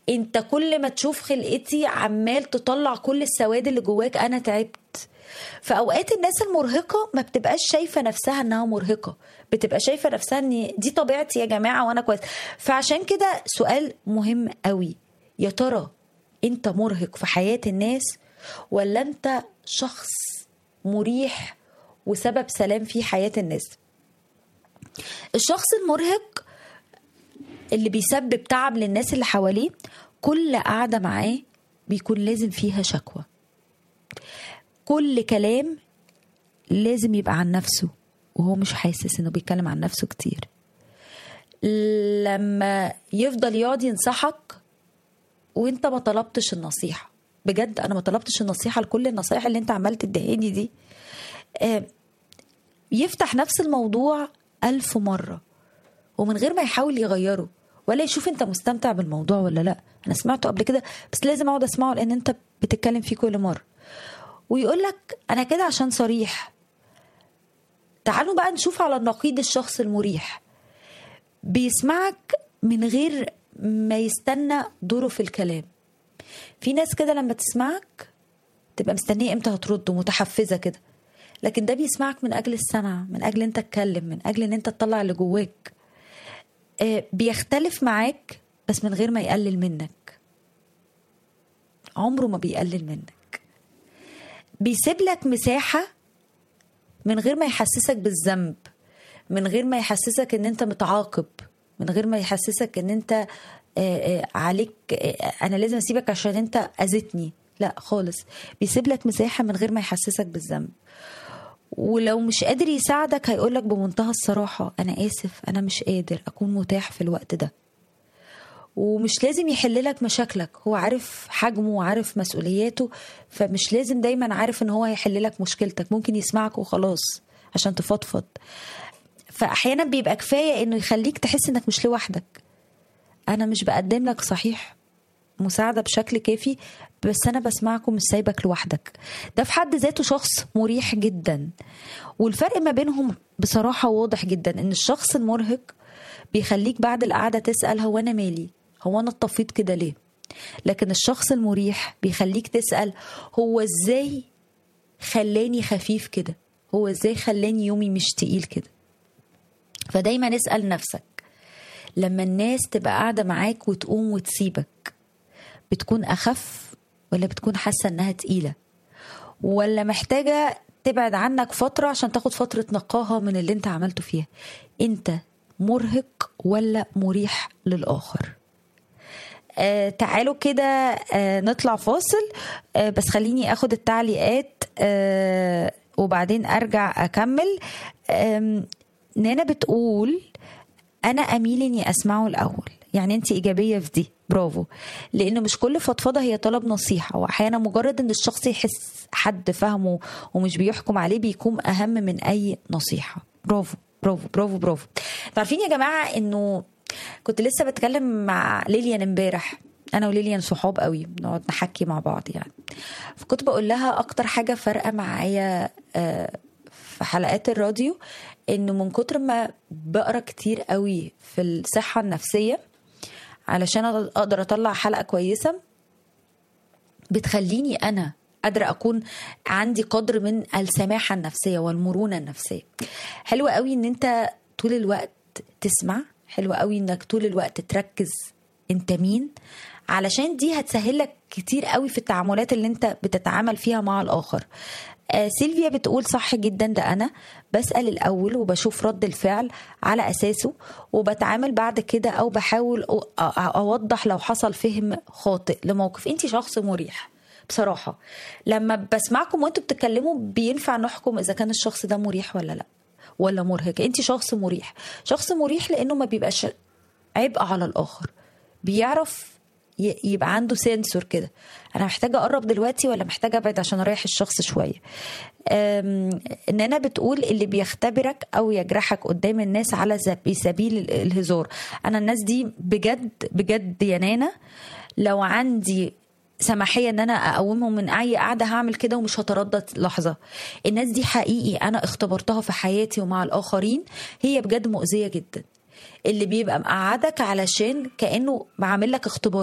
انت كل ما تشوف خلقتي عمال تطلع كل السواد اللي جواك انا تعبت فاوقات الناس المرهقه ما بتبقاش شايفه نفسها انها مرهقه بتبقى شايفه نفسها ان دي طبيعتي يا جماعه وانا كويس فعشان كده سؤال مهم قوي يا ترى انت مرهق في حياه الناس ولا انت شخص مريح وسبب سلام في حياه الناس الشخص المرهق اللي بيسبب تعب للناس اللي حواليه كل قعده معاه بيكون لازم فيها شكوى كل كلام لازم يبقى عن نفسه وهو مش حاسس انه بيتكلم عن نفسه كتير لما يفضل يقعد ينصحك وانت ما طلبتش النصيحه بجد انا ما طلبتش النصيحه لكل النصايح اللي انت عمال تدهني دي آه، يفتح نفس الموضوع ألف مرة ومن غير ما يحاول يغيره ولا يشوف انت مستمتع بالموضوع ولا لا انا سمعته قبل كده بس لازم اقعد اسمعه لان انت بتتكلم فيه كل مرة ويقول لك انا كده عشان صريح تعالوا بقى نشوف على النقيض الشخص المريح بيسمعك من غير ما يستنى دوره في الكلام في ناس كده لما تسمعك تبقى مستنيه امتى هترد ومتحفزه كده لكن ده بيسمعك من اجل السمع من اجل انت تتكلم من اجل ان انت تطلع اللي جواك آه، بيختلف معاك بس من غير ما يقلل منك عمره ما بيقلل منك بيسيب لك مساحه من غير ما يحسسك بالذنب من غير ما يحسسك ان انت متعاقب من غير ما يحسسك ان انت آه، آه، عليك آه، انا لازم اسيبك عشان انت اذيتني لا خالص بيسيب لك مساحه من غير ما يحسسك بالذنب ولو مش قادر يساعدك هيقولك بمنتهى الصراحة أنا آسف أنا مش قادر أكون متاح في الوقت ده ومش لازم يحللك مشاكلك هو عارف حجمه وعارف مسؤولياته فمش لازم دايما عارف ان هو هيحللك مشكلتك ممكن يسمعك وخلاص عشان تفضفض فأحيانا بيبقى كفاية انه يخليك تحس انك مش لوحدك انا مش بقدم لك صحيح مساعدة بشكل كافي بس أنا بسمعك ومش سايبك لوحدك ده في حد ذاته شخص مريح جدا والفرق ما بينهم بصراحة واضح جدا إن الشخص المرهق بيخليك بعد القعدة تسأل هو أنا مالي هو أنا اتطفيت كده ليه لكن الشخص المريح بيخليك تسأل هو إزاي خلاني خفيف كده هو إزاي خلاني يومي مش تقيل كده فدايما اسأل نفسك لما الناس تبقى قاعدة معاك وتقوم وتسيبك بتكون أخف ولا بتكون حاسة إنها تقيلة ولا محتاجة تبعد عنك فترة عشان تاخد فترة نقاهة من اللي انت عملته فيها انت مرهق ولا مريح للآخر آه تعالوا كده آه نطلع فاصل آه بس خليني اخد التعليقات آه وبعدين ارجع اكمل آه نانا بتقول انا اميل اني اسمعه الاول يعني انت ايجابيه في دي برافو لان مش كل فضفضه هي طلب نصيحه واحيانا مجرد ان الشخص يحس حد فاهمه ومش بيحكم عليه بيكون اهم من اي نصيحه برافو برافو برافو برافو عارفين يا جماعه انه كنت لسه بتكلم مع ليليان امبارح انا وليليان صحاب قوي بنقعد نحكي مع بعض يعني فكنت بقول لها اكتر حاجه فارقه معايا آه، في حلقات الراديو انه من كتر ما بقرا كتير قوي في الصحه النفسيه علشان اقدر اطلع حلقه كويسه بتخليني انا قادره اكون عندي قدر من السماحه النفسيه والمرونه النفسيه حلو قوي ان انت طول الوقت تسمع حلو قوي انك طول الوقت تركز انت مين علشان دي هتسهل لك كتير قوي في التعاملات اللي انت بتتعامل فيها مع الاخر آه سيلفيا بتقول صح جدا ده انا بسال الاول وبشوف رد الفعل على اساسه وبتعامل بعد كده او بحاول أ- أ- اوضح لو حصل فهم خاطئ لموقف انت شخص مريح بصراحه لما بسمعكم وانتوا بتتكلموا بينفع نحكم اذا كان الشخص ده مريح ولا لا ولا مرهق انت شخص مريح شخص مريح لانه ما بيبقاش عبء على الاخر بيعرف ي- يبقى عنده سنسور كده انا محتاجه اقرب دلوقتي ولا محتاجه ابعد عشان اريح الشخص شويه أم، ان انا بتقول اللي بيختبرك او يجرحك قدام الناس على سب- سبيل ال- الهزار انا الناس دي بجد بجد يا نانا لو عندي سماحيه ان انا اقومهم من اي قعده هعمل كده ومش هتردد لحظه الناس دي حقيقي انا اختبرتها في حياتي ومع الاخرين هي بجد مؤذيه جدا اللي بيبقى مقعدك علشان كانه بعمل لك اختبار